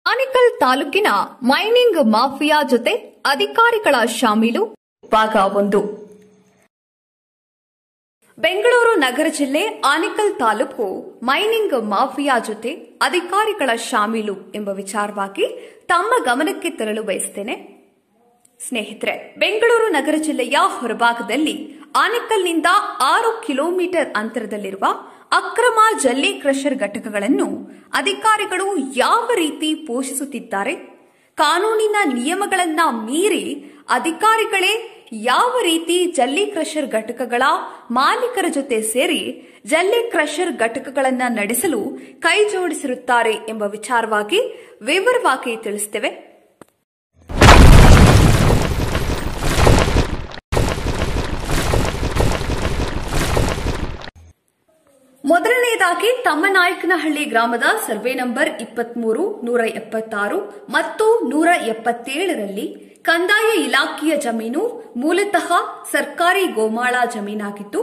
ಆನೇಕಲ್ ತಾಲೂಕಿನ mining mafia ಜೊತೆ ಅಧಿಕಾರಿಗಳ ಶಾಮೀಲು ಭಾಗ ಒಂದು ಬೆಂಗಳೂರು ನಗರ ಜಿಲ್ಲೆ ಆನೇಕಲ್ ತಾಲೂಕು ಮೈನಿಂಗ್ ಮಾಫಿಯಾ ಜೊತೆ ಅಧಿಕಾರಿಗಳ ಶಾಮೀಲು ಎಂಬ ವಿಚಾರವಾಗಿ ತಮ್ಮ ಗಮನಕ್ಕೆ ತರಲು ಬಯಸುತ್ತೇನೆ ಸ್ನೇಹಿತರೆ ಬೆಂಗಳೂರು ನಗರ ಜಿಲ್ಲೆಯ ಹೊರಭಾಗದಲ್ಲಿ ಆನೇಕಲ್ನಿಂದ ಆರು ಕಿಲೋಮೀಟರ್ ಅಂತರದಲ್ಲಿರುವ ಅಕ್ರಮ ಜಲ್ಲಿ ಕ್ರಷರ್ ಘಟಕಗಳನ್ನು ಅಧಿಕಾರಿಗಳು ಯಾವ ರೀತಿ ಪೋಷಿಸುತ್ತಿದ್ದಾರೆ ಕಾನೂನಿನ ನಿಯಮಗಳನ್ನ ಮೀರಿ ಅಧಿಕಾರಿಗಳೇ ಯಾವ ರೀತಿ ಜಲ್ಲಿ ಕ್ರಷರ್ ಘಟಕಗಳ ಮಾಲೀಕರ ಜೊತೆ ಸೇರಿ ಜಲ್ಲಿ ಕ್ರಷರ್ ಘಟಕಗಳನ್ನ ನಡೆಸಲು ಕೈ ಜೋಡಿಸಿರುತ್ತಾರೆ ಎಂಬ ವಿಚಾರವಾಗಿ ವಿವರವಾಗಿ ತಿಳಿಸುತ್ತೇವೆ ಮೊದಲನೆಯದಾಗಿ ತಮ್ಮನಾಯಕನಹಳ್ಳಿ ಗ್ರಾಮದ ಸರ್ವೆ ನಂಬರ್ ಇಪ್ಪತ್ಮೂರು ನೂರ ಎಪ್ಪತ್ತಾರು ಮತ್ತು ನೂರ ಎಪ್ಪತ್ತೇಳರಲ್ಲಿ ಕಂದಾಯ ಇಲಾಖೆಯ ಜಮೀನು ಮೂಲತಃ ಸರ್ಕಾರಿ ಗೋಮಾಳ ಜಮೀನಾಗಿತ್ತು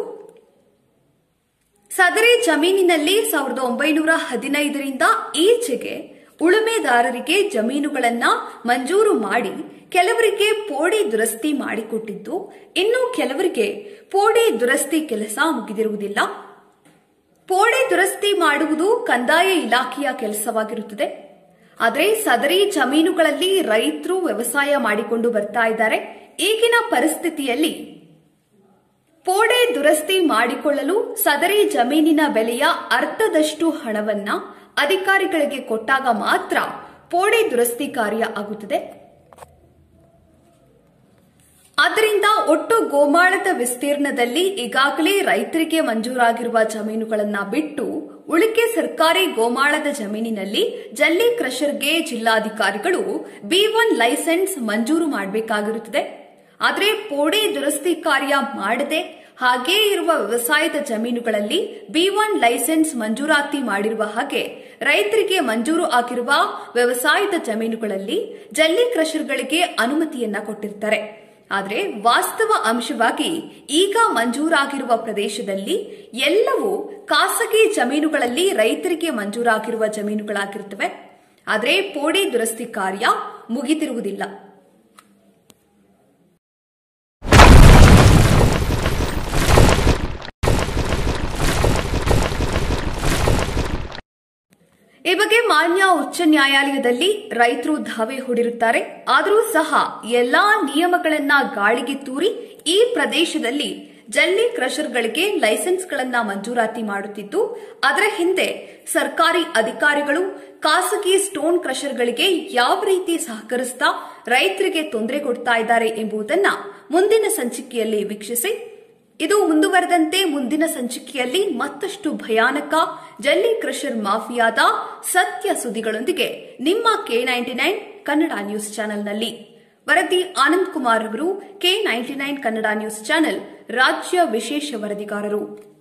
ಸದರಿ ಜಮೀನಿನಲ್ಲಿ ಸಾವಿರದ ಒಂಬೈನೂರ ಹದಿನೈದರಿಂದ ಈಚೆಗೆ ಉಳುಮೆದಾರರಿಗೆ ಜಮೀನುಗಳನ್ನ ಮಂಜೂರು ಮಾಡಿ ಕೆಲವರಿಗೆ ಪೋಡಿ ದುರಸ್ತಿ ಮಾಡಿಕೊಟ್ಟಿದ್ದು ಇನ್ನು ಕೆಲವರಿಗೆ ಪೋಡಿ ದುರಸ್ತಿ ಕೆಲಸ ಮುಗಿದಿರುವುದಿಲ್ಲ ಪೋಡಿ ದುರಸ್ತಿ ಮಾಡುವುದು ಕಂದಾಯ ಇಲಾಖೆಯ ಕೆಲಸವಾಗಿರುತ್ತದೆ ಆದರೆ ಸದರಿ ಜಮೀನುಗಳಲ್ಲಿ ರೈತರು ವ್ಯವಸಾಯ ಮಾಡಿಕೊಂಡು ಬರ್ತಾ ಇದ್ದಾರೆ ಈಗಿನ ಪರಿಸ್ಥಿತಿಯಲ್ಲಿ ಪೋಡೆ ದುರಸ್ತಿ ಮಾಡಿಕೊಳ್ಳಲು ಸದರಿ ಜಮೀನಿನ ಬೆಲೆಯ ಅರ್ಧದಷ್ಟು ಹಣವನ್ನ ಅಧಿಕಾರಿಗಳಿಗೆ ಕೊಟ್ಟಾಗ ಮಾತ್ರ ಪೋಡೆ ದುರಸ್ತಿ ಕಾರ್ಯ ಆಗುತ್ತದೆ ಆದ್ದರಿಂದ ಒಟ್ಟು ಗೋಮಾಳದ ವಿಸ್ತೀರ್ಣದಲ್ಲಿ ಈಗಾಗಲೇ ರೈತರಿಗೆ ಮಂಜೂರಾಗಿರುವ ಜಮೀನುಗಳನ್ನ ಬಿಟ್ಟು ಉಳಿಕೆ ಸರ್ಕಾರಿ ಗೋಮಾಳದ ಜಮೀನಿನಲ್ಲಿ ಜಲ್ಲಿ ಕ್ರಷರ್ಗೆ ಜಿಲ್ಲಾಧಿಕಾರಿಗಳು ಬಿ ಒನ್ ಲೈಸೆನ್ಸ್ ಮಂಜೂರು ಮಾಡಬೇಕಾಗಿರುತ್ತದೆ ಆದರೆ ಪೋಡಿ ದುರಸ್ತಿ ಕಾರ್ಯ ಮಾಡದೆ ಹಾಗೇ ಇರುವ ವ್ಯವಸಾಯದ ಜಮೀನುಗಳಲ್ಲಿ ಬಿ ಒನ್ ಲೈಸೆನ್ಸ್ ಮಂಜೂರಾತಿ ಮಾಡಿರುವ ಹಾಗೆ ರೈತರಿಗೆ ಮಂಜೂರು ಆಗಿರುವ ವ್ಯವಸಾಯದ ಜಮೀನುಗಳಲ್ಲಿ ಜಲ್ಲಿ ಕ್ರಷರ್ಗಳಿಗೆ ಅನುಮತಿಯನ್ನ ಕೊಟ್ಟಿರ್ತಾರೆ ಆದರೆ ವಾಸ್ತವ ಅಂಶವಾಗಿ ಈಗ ಮಂಜೂರಾಗಿರುವ ಪ್ರದೇಶದಲ್ಲಿ ಎಲ್ಲವೂ ಖಾಸಗಿ ಜಮೀನುಗಳಲ್ಲಿ ರೈತರಿಗೆ ಮಂಜೂರಾಗಿರುವ ಜಮೀನುಗಳಾಗಿರುತ್ತವೆ ಆದರೆ ಪೋಡಿ ದುರಸ್ತಿ ಕಾರ್ಯ ಮುಗಿದಿರುವುದಿಲ್ಲ ಈ ಬಗ್ಗೆ ಮಾನ್ಯ ಉಚ್ಚ ನ್ಯಾಯಾಲಯದಲ್ಲಿ ರೈತರು ದಾವೆ ಹೂಡಿರುತ್ತಾರೆ ಆದರೂ ಸಹ ಎಲ್ಲಾ ನಿಯಮಗಳನ್ನ ಗಾಳಿಗೆ ತೂರಿ ಈ ಪ್ರದೇಶದಲ್ಲಿ ಜಲ್ಲಿ ಕ್ರಷರ್ಗಳಿಗೆ ಲೈಸೆನ್ಸ್ಗಳನ್ನ ಮಂಜೂರಾತಿ ಮಾಡುತ್ತಿದ್ದು ಅದರ ಹಿಂದೆ ಸರ್ಕಾರಿ ಅಧಿಕಾರಿಗಳು ಖಾಸಗಿ ಸ್ಟೋನ್ ಕ್ರಷರ್ಗಳಿಗೆ ಯಾವ ರೀತಿ ಸಹಕರಿಸ್ತಾ ರೈತರಿಗೆ ತೊಂದರೆ ಕೊಡ್ತಾ ಇದ್ದಾರೆ ಎಂಬುದನ್ನ ಮುಂದಿನ ಸಂಚಿಕೆಯಲ್ಲಿ ವೀಕ್ಷಿಸಿ ಇದು ಮುಂದುವರೆದಂತೆ ಮುಂದಿನ ಸಂಚಿಕೆಯಲ್ಲಿ ಮತ್ತಷ್ಟು ಭಯಾನಕ ಜಲ್ಲಿ ಕ್ರಷರ್ ಮಾಫಿಯಾದ ಸತ್ಯ ಸುದ್ದಿಗಳೊಂದಿಗೆ ನಿಮ್ಮ K ninety nine Kannada news ಚಾನೆಲ್ನಲ್ಲಿ ವರದಿ ಆನಂದ್ ಕುಮಾರ್ ಅವರು K ninety nine Kannada news channel ರಾಜ್ಯ ವಿಶೇಷ ವರದಿಗಾರರು